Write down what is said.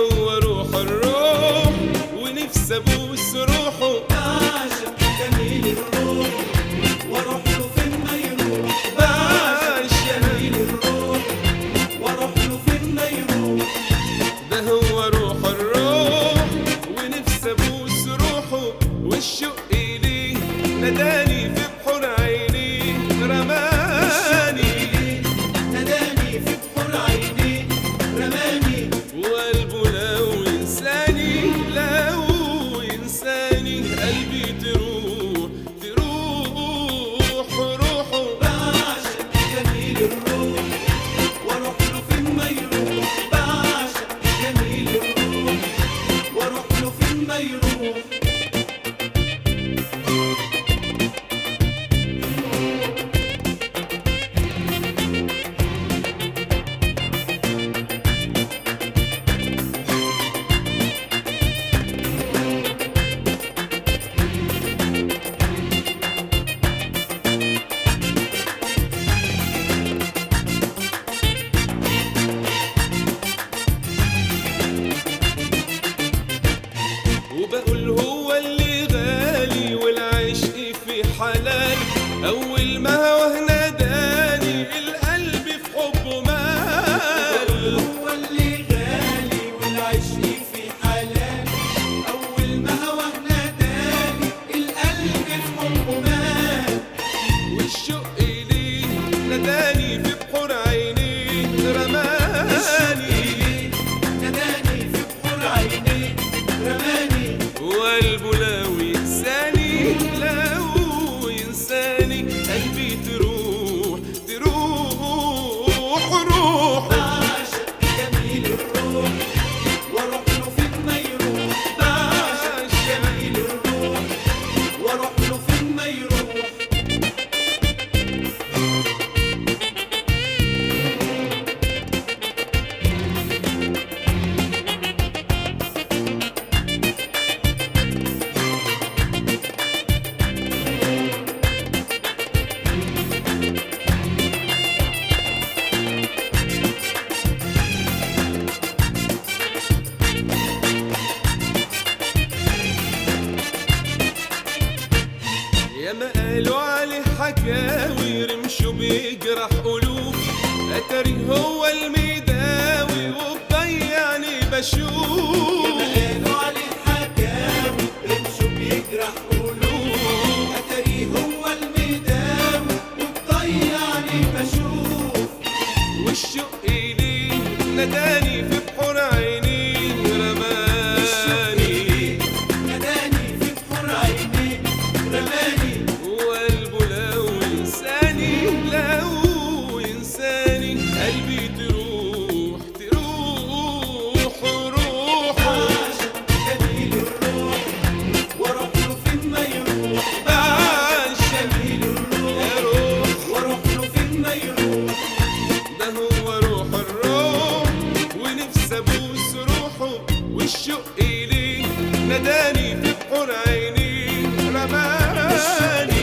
هو روح الروح ونفسي ابوس روحه بعشق جميل الروح واروح له فين ما يروح بعشق جميل الروح واروح له فين ما يروح ده هو روح الروح ونفسي ابوس روحه والشوق ليه ناداني في بحور عيني رماني ناداني في بحور عينيه رماني وقلبه لو ينساني لو ينساني قلبي تروح تروح روحه بعشق جميل الروح واروح له فين ما يروح بعشق جميل الروح واروح له فين ما يروح وبقول هو اللي غالي والعشق في حلال اول ما هواه ناداني القلب في حبه مال هو اللي غالي والعشق في حلال أول ما هواه ناداني القلب في حبه مات والشوق ليه ناداني في بحور عيني رماني ناداني في بحور عينيه رماني وقلبه لو ينساني لو ينساني قلبي تروح تروح روحه بعشق جميل الروح واروح له فين ما يروح بعشق جميل الروح واروح له فين ما يروح يا ما قالوا عليه حكاوي رمشوا بيجرح قلوب اتاري هو الميداوي وبضيعني بشوف قالوا عليه حكاوي رمشه بيجرح قلوب اتاري هو المداوي وبضيعني بشوف والشوق ليه ناداني في بحور عيني رماني ناداني في بحور عينيه رماني وقلبه لو ينساني لو ينساني قلبي تروح تروح روحه عاشق جميل الروح واروح له فين ما يروح بعشق جميل الروح يا روح واروح له فين ما يروح ده هو روح الروح ونفسي ابوس روحه والشوق ليه ناداني في بحور عيني رماني